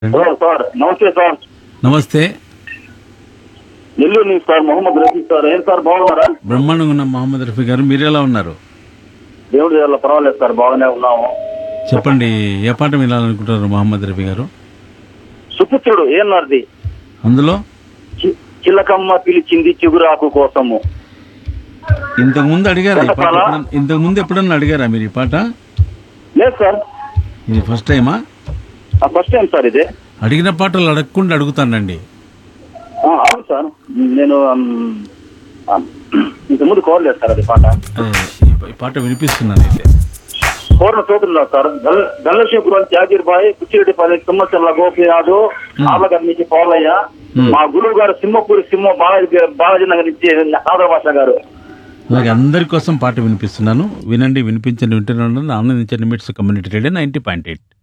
Hello sir నమస్తే sir నమస్తే నెల్లూరు నుంచి సార్ మొహమ్మద్ రఫీ సార్ ఏం సార్ బాగున్నారా బ్రహ్మాండంగా ఉన్న మహమ్మద్ రఫీ గారు మీరు ఎలా ఉన్నారు దేవుడి దగ్గర పర్వాలేదు సార్ బాగానే ఉన్నాము చెప్పండి ఏ పాట వినాలనుకుంటారు మహమ్మద్ రఫీ గారు సుపుత్రుడు ఏనార్ది అందులో చి- చిలకమ్మ పిలిచింది చిగురాకు కోసము ఇంతకు ముందు అడిగారా ఈ పాట చెప్పాలా? ఎప్పుడన్నా- ఇంతకు ముందు ఎప్పుడన్నా అడిగారా మీరు ఈ పాట లేదు సార్ ఇది ఫస్ట్ టైమా ఫస్ట్ టైం సార్ ఇది అడిగిన పాటలు అడగకుండా అడుగుతానండి ఆ, అవును సార్ నేను ఉమ్, ఆ, ఇంతకుముందు కాల్ లేదు సార్ అది పాట అదే, ఈ పా- ఈ పాట వినిపిస్తున్నాను అయితే కోరిన చోటున్నా సార్ ధనలక్ష్మీపురం జాగీర్ బాయ్ కుచ్చిరెడ్డిపల్లి సింహచర్ల గోపినాథు ఆలగర్ నుంచి పోలయ్య మా గురువు గారు సింహపూరి సింహ బాలాజీ బాలాజీ నగర్ నుంచి ఆదరభాష గారు అలాగే అందరి కోసం పాట వినిపిస్తున్నాను వినండి వినిపించండి వింటున్నాను ఆనందించండి MITS community radio ninety point eight